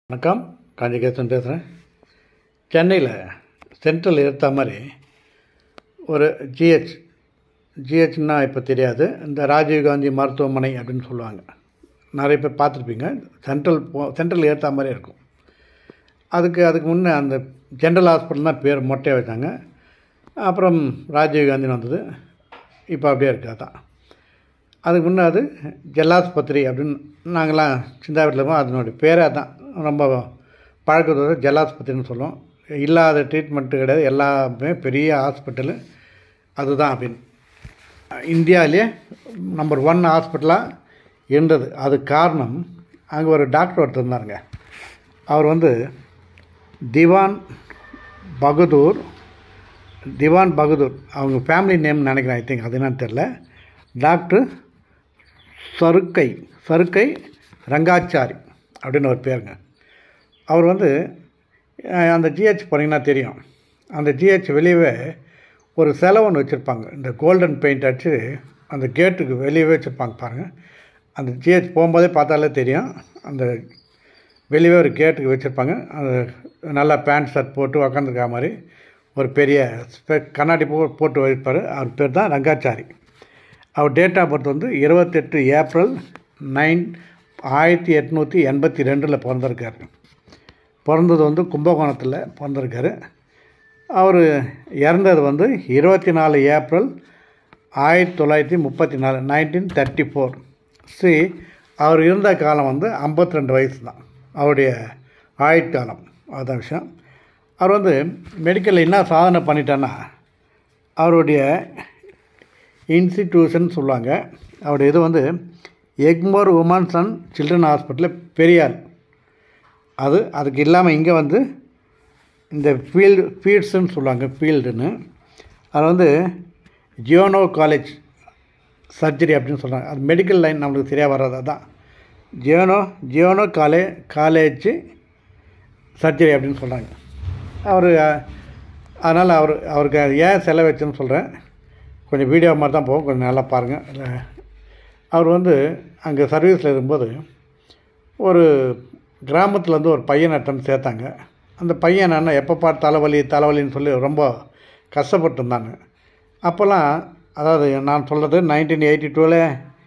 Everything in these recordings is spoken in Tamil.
வணக்கம் காஞ்சிகேசன் பேசுகிறேன் சென்னையில் சென்ட்ரல் எடுத்த மாதிரி ஒரு ஜிஹெச் ஜிஹெச்னா இப்போ தெரியாது இந்த ராஜீவ்காந்தி மருத்துவமனை அப்படின்னு சொல்லுவாங்க நிறைய பேர் பார்த்துருப்பீங்க சென்ட்ரல் போ சென்ட்ரல் ஏற்ற மாதிரி இருக்கும் அதுக்கு அதுக்கு முன்னே அந்த ஜென்ரல் ஹாஸ்பிட்டல் தான் பேர் மொட்டையாக வச்சாங்க அப்புறம் ராஜீவ்காந்தின்னு வந்தது இப்போ அப்படியே இருக்குது அதான் அதுக்கு முன்னே அது ஜல்லாஸ்பத்திரி அப்படின்னு நாங்களாம் சின்ன வீட்டில் இருக்கோம் அதனுடைய பேரே அதான் ரொம்ப பழக்கத்தோட ஜல்லாஸ்பத்திரின்னு சொல்லுவோம் இல்லாத ட்ரீட்மெண்ட்டு கிடையாது எல்லாமே பெரிய ஹாஸ்பிட்டலு அதுதான் அப்படின்னு இந்தியாவிலே நம்பர் ஒன் ஹாஸ்பிட்டலாக இருந்தது அது காரணம் அங்கே ஒரு டாக்டர் ஒருத்தர் இருந்தாருங்க அவர் வந்து திவான் பகதூர் திவான் பகதூர் அவங்க ஃபேமிலி நேம் நினைக்கிறேன் ஐ திங்க் அது என்னன்னு தெரில டாக்டர் சருக்கை சருக்கை ரங்காச்சாரி அப்படின்னு ஒரு பேருங்க அவர் வந்து அஹ், அந்த ஜிஹெச் போனீங்கன்னா தெரியும் அந்த ஜிஹெச் வெளியவே ஒரு சிலை ஒன்று வச்சுருப்பாங்க இந்த கோல்டன் பெயிண்ட் அடித்து அந்த கேட்டுக்கு வெளியவே வச்சுருப்பாங்க பாருங்கள் அந்த ஜிஹெச் போகும்போதே பார்த்தாலே தெரியும் அந்த வெளியவே ஒரு கேட்டுக்கு வச்சுருப்பாங்க அது நல்லா பேண்ட் ஷர்ட் போட்டு உக்காந்துருக்க மாதிரி ஒரு பெரிய ஸ்பெ- கண்ணாடி போ போட்டு வைப்பார் அவர் பேர் தான் ரங்காச்சாரி அவர் டேட் ஆஃப் பர்த் வந்து இருபத்தெட்டு ஏப்ரல் நைன் ஆயிரத்தி எட்நூற்றி எண்பத்தி ரெண்டில் பிறந்திருக்காரு பிறந்தது வந்து கும்பகோணத்தில் பிறந்திருக்காரு அவர் இறந்தது வந்து இருபத்தி நாலு ஏப்ரல் ஆயிரத்தி தொள்ளாயிரத்தி முப்பத்தி நாலு நைன்டீன் தேர்ட்டி ஃபோர் சி அவர் இருந்த காலம் வந்து 52 ரெண்டு வயசு தான் அவருடைய ஆயுட்காலம் அதுதான் விஷயம் அவர் வந்து மெடிக்கலில் என்ன சாதனை பண்ணிட்டான்னா அவருடைய இன்ஸ்டிடியூஷன் சொல்லுவாங்க அவருடைய இது வந்து எக்மோர் உமன்ஸ் அண்ட் சில்ட்ரன் ஹாஸ்பிட்டலில் பெரியார் அது அதுக்கு இல்லாமல் இங்கே வந்து இந்த ஃபீல்டு ஃபீல்ட்ஸுன்னு சொல்லுவாங்க ஃபீல்டுன்னு அது வந்து ஜியோனோ காலேஜ் சர்ஜரி அப்படின்னு சொல்கிறாங்க அது மெடிக்கல் லைன் நம்மளுக்கு சரியாக வராது அதான் ஜியோனோ ஜியோனோ காலே காலேஜ் சர்ஜரி அப்படின்னு சொல்கிறாங்க அவர் அதனால் அவர் அவருக்கு அது ஏன் செலவு வச்சுன்னு சொல்கிறேன் கொஞ்சம் வீடியோ மாதிரி தான் போகும் கொஞ்சம் நல்லா பாருங்கள் இல்ல, அவர் வந்து அங்கே சர்வீஸில் இருக்கும்போது ஒரு கிராமத்துலேருந்து ஒரு பையனை எடுத்துன்னு சேர்த்தாங்க அந்த பையன் என்னன்னா எப்போ பார்த்து தலைவலி தலைவலின்னு சொல்லி ரொம்ப கஷ்டப்பட்டு இருந்தாங்க அப்போல்லாம் அதாவது நான் சொல்கிறது நைன்டீன் எயிட்டி டூவில்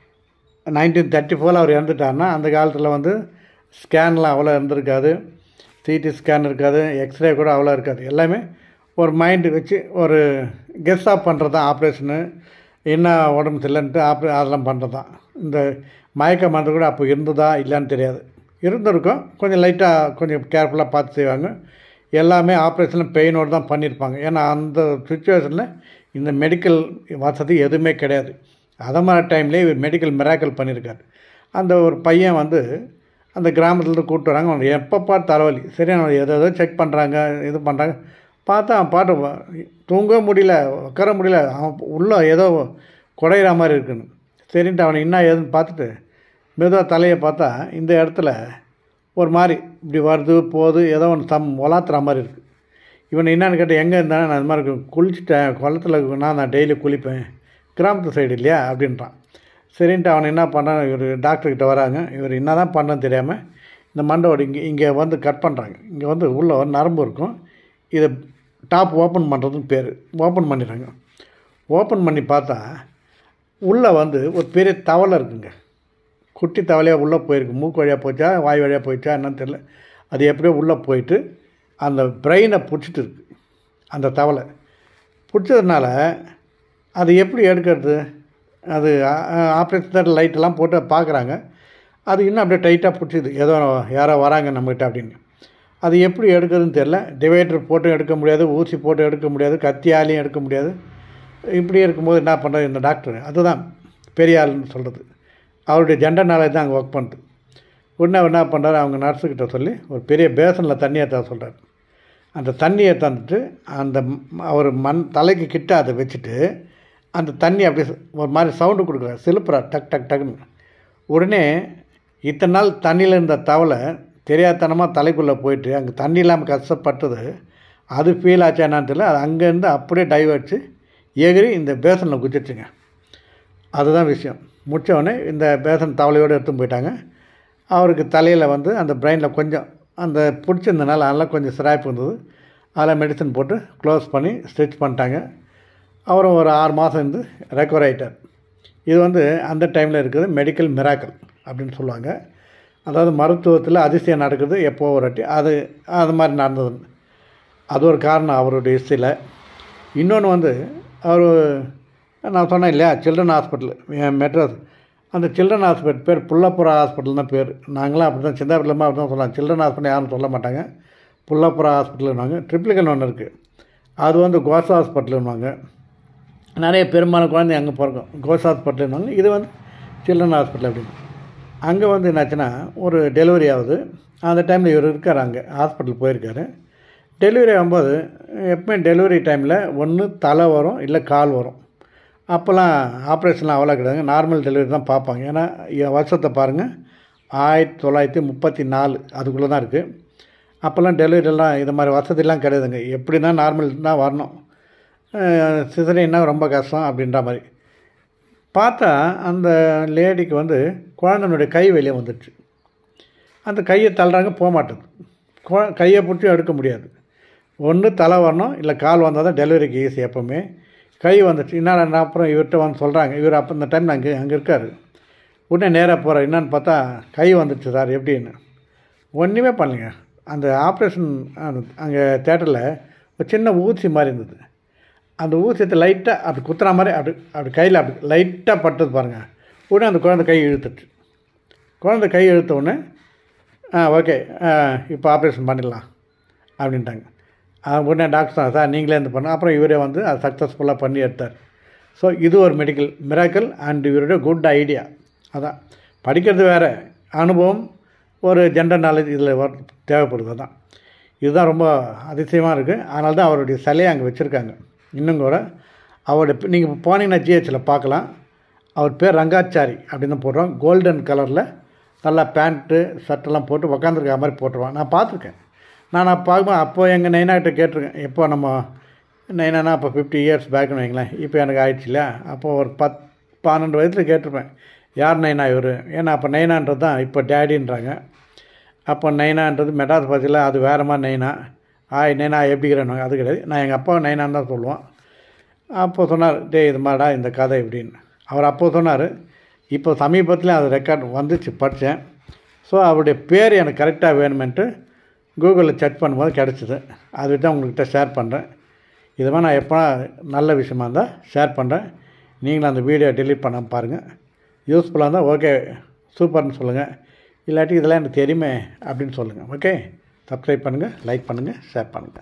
நைன்டீன் தேர்ட்டி ஃபோரில் அவர் இறந்துட்டாருன்னா அந்த காலத்தில் வந்து ஸ்கேன்லாம் அவ்வளோ இருந்திருக்காது சிடி ஸ்கேன் இருக்காது எக்ஸ்ரே கூட அவ்வளோ இருக்காது எல்லாமே ஒரு மைண்டு வச்சு ஒரு கெஸ் ஆஃப் பண்ணுறது தான் ஆப்ரேஷனு என்ன உடம்பு சரியில்லைன்ட்டு ஆப்ரே அதெல்லாம் பண்ணுறது தான் இந்த மயக்க மருந்து கூட அப்போ இருந்ததா இல்லைன்னு தெரியாது இருந்திருக்கும் கொஞ்சம் லைட்டாக கொஞ்சம் கேர்ஃபுல்லாக பார்த்து செய்வாங்க எல்லாமே ஆப்ரேஷனில் பெயினோடு தான் பண்ணியிருப்பாங்க ஏன்னா அந்த சுச்சுவேஷனில் இந்த மெடிக்கல் வசதி எதுவுமே கிடையாது அதை மாதிரி டைம்லேயே இவர் மெடிக்கல் மிராக்கல் பண்ணியிருக்காரு அந்த ஒரு பையன் வந்து அந்த கிராமத்துலேருந்து கூப்பிட்டு வராங்க அவனுக்கு எப்போ பார்த்து தலைவலி சரி அவன் எதோ ஏதோ செக் பண்ணுறாங்க இது பண்ணுறாங்க பார்த்தா அவன் பாட்டு வ- தூங்க முடியல உட்கார முடியல அவன் உள்ள ஏதோ குடையிற மாதிரி இருக்குன்னு சரின்ட்டு அவனை என்ன ஏதுன்னு பார்த்துட்டு மெதுவாக தலையை பார்த்தா இந்த இடத்துல ஒரு மாதிரி இப்படி வருது போகுது ஏதோ ஒன்று தம் உலாத்துற மாதிரி இருக்குது இவன் என்னன்னு கேட்டால் எங்கே இருந்தானே நான் இது மாதிரி குளிச்சுட்டேன் குளத்துல நான் நான் டெய்லி குளிப்பேன் கிராமத்து சைடு இல்லையா அப்படின்றான் சரின்ட்டு அவன் என்ன பண்ணான் இவர் டாக்டர்கிட்ட வராங்க இவர் என்ன தான் பண்ணன்னு தெரியாமல் இந்த மண்டோட இங்கே இங்கே வந்து கட் பண்ணுறாங்க இங்கே வந்து உள்ளே ஒரு நரம்பு இருக்கும் இதை டாப் ஓப்பன் பண்ணுறதுன்னு பேர் ஓப்பன் பண்ணிடுறாங்க ஓப்பன் பண்ணி பார்த்தா உள்ளே வந்து ஒரு பெரிய தவளை இருக்குங்க குட்டி தவளையாக உள்ளே போயிருக்கு மூக்கு வழியாக போச்சா வாய் வழியாக போயிடுச்சா என்னன்னு தெரியல அது எப்படியோ உள்ளே போயிட்டு அந்த பிரெயினை பிடிச்சிட்டு இருக்கு அந்த தவளை பிடிச்சதுனால அது எப்படி எடுக்கிறது அது ஆப்ரேஷன் தேட்டர் லைட்டெல்லாம் போட்டு பார்க்குறாங்க அது இன்னும் அப்படியே டைட்டாக பிடிச்சிது ஏதோ யாரோ வராங்க நம்மகிட்ட அப்படின்னு அது எப்படி எடுக்கிறதுன்னு தெரில டிவைடர் போட்டும் எடுக்க முடியாது ஊசி போட்டு எடுக்க முடியாது கத்தியாலையும் எடுக்க முடியாது இப்படி இருக்கும்போது என்ன பண்ணுறது இந்த டாக்டர் அதுதான் பெரிய ஆளுன்னு சொல்கிறது அவருடைய ஜெண்டர் நாலேஜ் தான் அங்கே ஒர்க் பண்ணுது உடனே அவர் என்ன பண்ணுறாரு அவங்க நர்ஸுக்கிட்ட சொல்லி ஒரு பெரிய பேசனில் தண்ணி ஏற்ற சொல்கிறார் அந்த தண்ணியை தந்துட்டு அந்த ம்- அவர் மண் தலைக்கு கிட்ட அதை வச்சுட்டு அந்த தண்ணி அப்படியே ஒரு மாதிரி சவுண்டு கொடுக்குறாரு சிலுப்புறா டக் டக் டக்குன்னு உடனே இத்தனை நாள் தண்ணியில் இருந்த தவளை தெரியாதனமாக தலைக்குள்ளே போயிட்டு அங்கே தண்ணி இல்லாமல் கஷ்டப்பட்டது அது ஃபீல் ஆச்சா என்னன்னு தெரியல அது அங்கேருந்து அப்படியே டைவ் அடிச்சு எகிரி இந்த பேசனில் குதிச்சிச்சுங்க அதுதான் விஷயம் முடிச்ச உடனே இந்த பேசன் தவளையோடு எடுத்துன்னு போயிட்டாங்க அவருக்கு தலையில் வந்து அந்த பிரெயினில் கொஞ்சம் அந்த பிடிச்சிருந்தனால அதெல்லாம் கொஞ்சம் சிராய்ப்பு இருந்தது அதில் மெடிசன் போட்டு க்ளோஸ் பண்ணி ஸ்டிச் பண்ணிட்டாங்க அவரும் ஒரு ஆறு மாதம் இருந்து ரெக்கவர் ஆகிட்டார் இது வந்து அந்த டைமில் இருக்குது மெடிக்கல் மிராக்கல் அப்படின்னு சொல்லுவாங்க அதாவது மருத்துவத்தில் அதிசயம் நடக்குது எப்போ ஒரு வாட்டி அது அது மாதிரி நடந்தது அது ஒரு காரணம் அவருடைய ஹிஸ்ட்ரியில் இன்னொன்று வந்து அவர் நான் சொன்னேன் இல்லையா சில்ட்ரன் ஹாஸ்பிட்டல் மெட்ராஸ் அந்த சில்ட்ரன் ஹாஸ்பிட்டல் பேர் புள்ளப்புறா ஹாஸ்பிட்டல் தான் பேர் நாங்களாம் அப்படி தான் சிந்தாபுரமாக அப்படி தான் சொல்லலாம் சில்ட்ரன் ஹாஸ்பிட்டல் யாரும் சொல்ல மாட்டாங்க புள்ளப்புறா ஹாஸ்பிட்டல்னுவாங்க ட்ரிப்ளிகன் ஒன்று இருக்குது அது வந்து கோசா ஹாஸ்பிட்டலுன்னுவாங்க நிறைய பெரும்பாலும் குழந்தை அங்கே பிறக்கும் கோஸ் ஹாஸ்பிட்டல்னுவாங்க இது வந்து சில்ட்ரன் ஹாஸ்பிட்டல் அப்படின்னு அங்கே வந்து என்னாச்சுன்னா ஒரு டெலிவரி ஆகுது அந்த டைமில் இவர் இருக்கார் அங்கே ஹாஸ்பிட்டல் போயிருக்காரு டெலிவரி ஆகும்போது எப்பவுமே டெலிவரி டைமில் ஒன்று தலை வரும் இல்லை கால் வரும் அப்போல்லாம் ஆப்ரேஷன்லாம் அவ்வளோ கிடையாதுங்க நார்மல் டெலிவரி தான் பார்ப்பாங்க ஏன்னா என் வருஷத்தை பாருங்கள் ஆயிரத்தி தொள்ளாயிரத்தி முப்பத்தி நாலு அதுக்குள்ளே தான் இருக்குது அப்போல்லாம் டெலிவரியெல்லாம் இது மாதிரி வசதிலாம் கிடையாதுங்க எப்படி தான் நார்மல் தான் வரணும் சிசரின்னா ரொம்ப கஷ்டம் அப்படின்ற மாதிரி பார்த்தா அந்த லேடிக்கு வந்து குழந்தைனுடைய கை வெளியே வந்துடுச்சு அந்த கையை தள்ளுறாங்க போக மாட்டேது குழ கையை பிடிச்சி எடுக்க முடியாது ஒன்று தலை வரணும் இல்லை கால் வந்தால் தான் டெலிவரிக்கு ஈஸி எப்போவுமே கை வந்துச்சு என்னடா நான் அப்புறம் இவர்கிட்ட வந்து சொல்கிறாங்க இவர் அப்போ இந்த டைமில் அங்கே அங்கே இருக்கார் உடனே நேராக போகிறேன் என்னன்னு பார்த்தா கை வந்துடுச்சு சார் எப்படின்னு ஒன்றுமே பண்ணலைங்க அந்த ஆப்ரேஷன் அங்கே தேட்டரில் ஒரு சின்ன ஊசி மாதிரி இருந்தது அந்த ஊசியத்தை லைட்டாக அப்படி குத்துற மாதிரி அப்படி அப்படி கையில் அப்படி லைட்டாக பட்டது பாருங்கள் உடனே அந்த குழந்தை கை இழுத்துட்டு குழந்தை கை இழுத்த உடனே ஆ ஓகே இப்போ ஆப்ரேஷன் பண்ணிடலாம் அப்படின்ட்டாங்க உடனே டாக்டர் தான் சார் நீங்களே இருந்து பண்ண அப்புறம் இவரே வந்து அதை சக்ஸஸ்ஃபுல்லாக பண்ணி எடுத்தார் ஸோ இது ஒரு மெடிக்கல் மிராக்கல் அண்ட் இவருடைய குட் ஐடியா அதான் படிக்கிறது வேறு அனுபவம் ஒரு ஜென்ரல் நாலேஜ் இதில் தேவைப்படுது அதான் இதுதான் ரொம்ப அதிசயமாக இருக்குது அதனால தான் அவருடைய சிலையை அங்கே வச்சுருக்காங்க இன்னும் கூட அவருடைய நீங்கள் போனீங்கன்னா ஜிஹெச்சில் பார்க்கலாம் அவர் பேர் ரங்காச்சாரி அப்படின்னு தான் போடுறோம் கோல்டன் கலரில் நல்லா பேண்ட்டு ஷர்ட்டெல்லாம் போட்டு உக்காந்துருக்க மாதிரி போட்டுருவான் நான் பார்த்துருக்கேன் நான் நான் பார்க்கும்போது அப்போ எங்கள் நைனாகிட்ட கேட்டிருக்கேன் எப்போ நம்ம நைனானா அப்போ ஃபிஃப்டி இயர்ஸ் பேக்குன்னு வைங்களேன் இப்போ எனக்கு ஆயிடுச்சு இல்லையா அப்போ ஒரு பத் பன்னெண்டு வயசில் கேட்டிருப்பேன் யார் நைனா இவர் ஏன்னா அப்போ நைனான்றது தான் இப்போ டேடின்றாங்க அப்போ நைனான்றது மெட்ராஸ் பஸ்ஸில் அது வேறு மாதிரி நைனா ஆய் நைனா எப்படிங்கிறேன் அது கிடையாது நான் எங்கள் அப்பாவை நைனான்னு தான் சொல்லுவோம் அப்போ சொன்னார் டே இது மாதிரிடா இந்த கதை இப்படின்னு அவர் அப்போ சொன்னார் இப்போ சமீபத்தில் அது ரெக்கார்ட் வந்துச்சு படித்தேன் ஸோ அவருடைய பேர் எனக்கு கரெக்டாக வேணுமென்ட்டு கூகுளில் செக் பண்ணும்போது கிடச்சிது அது தான் உங்கள்கிட்ட ஷேர் பண்ணுறேன் இது மாதிரி நான் எப்போ நல்ல விஷயமா இருந்தால் ஷேர் பண்ணுறேன் நீங்களும் அந்த வீடியோ டெலீட் பண்ண பாருங்கள் யூஸ்ஃபுல்லாக இருந்தால் ஓகே சூப்பர்னு சொல்லுங்கள் இல்லாட்டி இதெல்லாம் எனக்கு தெரியுமே அப்படின்னு சொல்லுங்கள் ஓகே சப்ஸ்கிரைப் பண்ணுங்கள் லைக் பண்ணுங்கள் ஷேர் பண்ணுங்கள்